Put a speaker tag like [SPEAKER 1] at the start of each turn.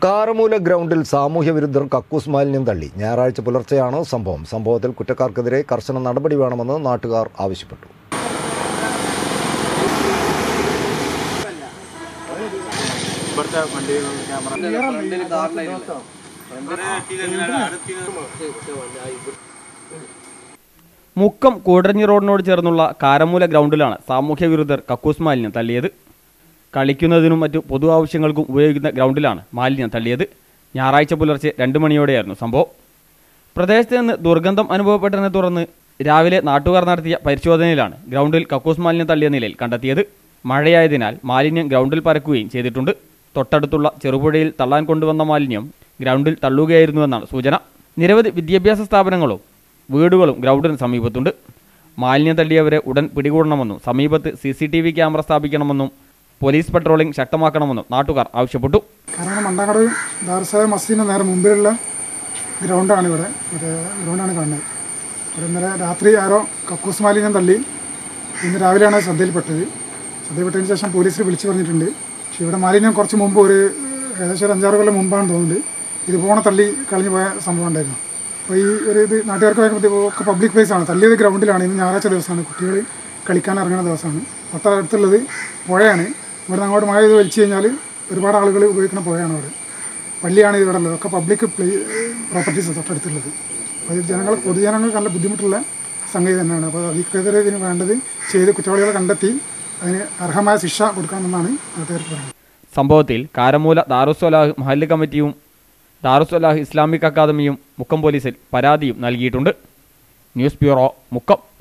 [SPEAKER 1] കാരമൂല ഗ്രൗണ്ടിൽ സാമൂഹ്യ വിരുദ്ധർ കക്കൂസ് മാലിന്യം തള്ളി ഞായറാഴ്ച പുലർച്ചെയാണ് സംഭവം സംഭവത്തിൽ കുറ്റക്കാർക്കെതിരെ കർശന നടപടി വേണമെന്ന് നാട്ടുകാർ ആവശ്യപ്പെട്ടു
[SPEAKER 2] ഇവിടുത്തെ വണ്ടി ക്യാമറ
[SPEAKER 3] മുക്കം കൂടരഞ്ഞി റോഡിനോട് ചേർന്നുള്ള കാരമൂല ഗ്രൗണ്ടിലാണ് സാമൂഹ്യ വിരുദ്ധർ കക്കൂസ് മാലിന്യം തള്ളിയത് കളിക്കുന്നതിനും മറ്റു പൊതു ആവശ്യങ്ങൾക്കും ഉപയോഗിക്കുന്ന ഗ്രൗണ്ടിലാണ് മാലിന്യം തള്ളിയത് ഞായറാഴ്ച പുലർച്ചെ രണ്ട് മണിയോടെയായിരുന്നു സംഭവം പ്രദേശത്ത് നിന്ന് ദുർഗന്ധം അനുഭവപ്പെട്ടതിനെ തുടർന്ന് രാവിലെ നാട്ടുകാർ നടത്തിയ പരിശോധനയിലാണ് ഗ്രൗണ്ടിൽ കക്കൂസ് മാലിന്യം തള്ളിയ നിലയിൽ കണ്ടെത്തിയത് മഴയായതിനാൽ മാലിന്യം ഗ്രൗണ്ടിൽ പരക്കുകയും ചെയ്തിട്ടുണ്ട് തൊട്ടടുത്തുള്ള ചെറുപുഴയിൽ തള്ളാൻ കൊണ്ടുവന്ന മാലിന്യം ഗ്രൗണ്ടിൽ തള്ളുകയായിരുന്നുവെന്നാണ് സൂചന നിരവധി വിദ്യാഭ്യാസ സ്ഥാപനങ്ങളും വീടുകളും ഗ്രൗണ്ടിന് സമീപത്തുണ്ട് മാലിന്യം തള്ളിയവരെ ഉടൻ പിടികൂടണമെന്നും സമീപത്ത് C C T V camera സ്ഥാപിക്കണമെന്നും പോലീസ് പട്രോളിംഗ് ശക്തമാക്കണമെന്നും നാട്ടുകാർ ആവശ്യപ്പെട്ടു
[SPEAKER 4] കാരണം മണ്ടാങ്ങാട് ദാർസായ മസ്ജിദിന് നേരെ മുമ്പിലുള്ള ഗ്രൗണ്ടാണ് ഇവിടെ മറ്റേ ഗ്രൗണ്ടാണ് കാണുന്നത് ഇവിടെ ഇന്നലെ രാത്രി ആരോ കക്കൂസ് മാലിന്യം തള്ളി ഇന്ന് രാവിലെയാണ് ശ്രദ്ധയിൽപ്പെട്ടത് ശ്രദ്ധയിൽപ്പെട്ടതിന് ശേഷം പോലീസിൽ വിളിച്ചു പറഞ്ഞിട്ടുണ്ട് പക്ഷേ ഇവിടെ മാലിന്യം കുറച്ച് മുമ്പ് ഒരു ഏകദേശം ഒരു അഞ്ചാറ് കൊല്ലം മുമ്പാണ് തോന്നുന്നത് ഇതുപോലെ തള്ളി കളഞ്ഞു പോയ സംഭവം ഉണ്ടായിരുന്നു അപ്പോൾ ഈ ഒരു ഇത് നാട്ടുകാർക്ക് ഭയങ്കര ഒക്കെ പബ്ലിക് പ്ലേസ് ആണ് തള്ളിയത് ഗ്രൗണ്ടിലാണ് ഇന്ന് ഞായറാഴ്ച ദിവസമാണ് കുട്ടികൾ കളിക്കാൻ ഇറങ്ങുന്ന ദിവസമാണ് തൊട്ടടുത്തുള്ളത് പുഴയാണ് ഇവിടെ നിന്ന് അങ്ങോട്ട് മഴ ചെയ്ത് വലിച്ചു കഴിഞ്ഞാൽ ഒരുപാട് ആളുകൾ ഉപയോഗിക്കുന്ന പുഴയാണ് അവിടെ പള്ളിയാണ് ഇവിടെ ഉള്ളത് ഒക്കെ പബ്ലിക് പ്ലേ പ്രോപ്പർട്ടീസ് തൊട്ടടുത്തുള്ളത് അപ്പോൾ ഇത് ജനങ്ങൾ പൊതുജനങ്ങൾക്ക് നല്ല ബുദ്ധിമുട്ടുള്ള സംഗതി തന്നെയാണ് അപ്പോൾ അതിക്കെതിരെ ഇതിന് വേണ്ടത് ചെയ്ത് കുറ്റവാളികളെ കണ്ടെത്തി അതിന് അർഹമായ ശിക്ഷ കൊടുക്കണമെന്നാണ് നാട്ടുകാർക്ക് പറയുന്നത്
[SPEAKER 3] സംഭവത്തിൽ കാരമൂല ദാറുസ്വലാഹ് മഹല്ല് കമ്മിറ്റിയും ദാറുസ്വലാഹ് ഇസ്ലാമിക് അക്കാദമിയും മുക്കം പോലീസിൽ പരാതിയും നൽകിയിട്ടുണ്ട് ന്യൂസ് ബ്യൂറോ മുക്കം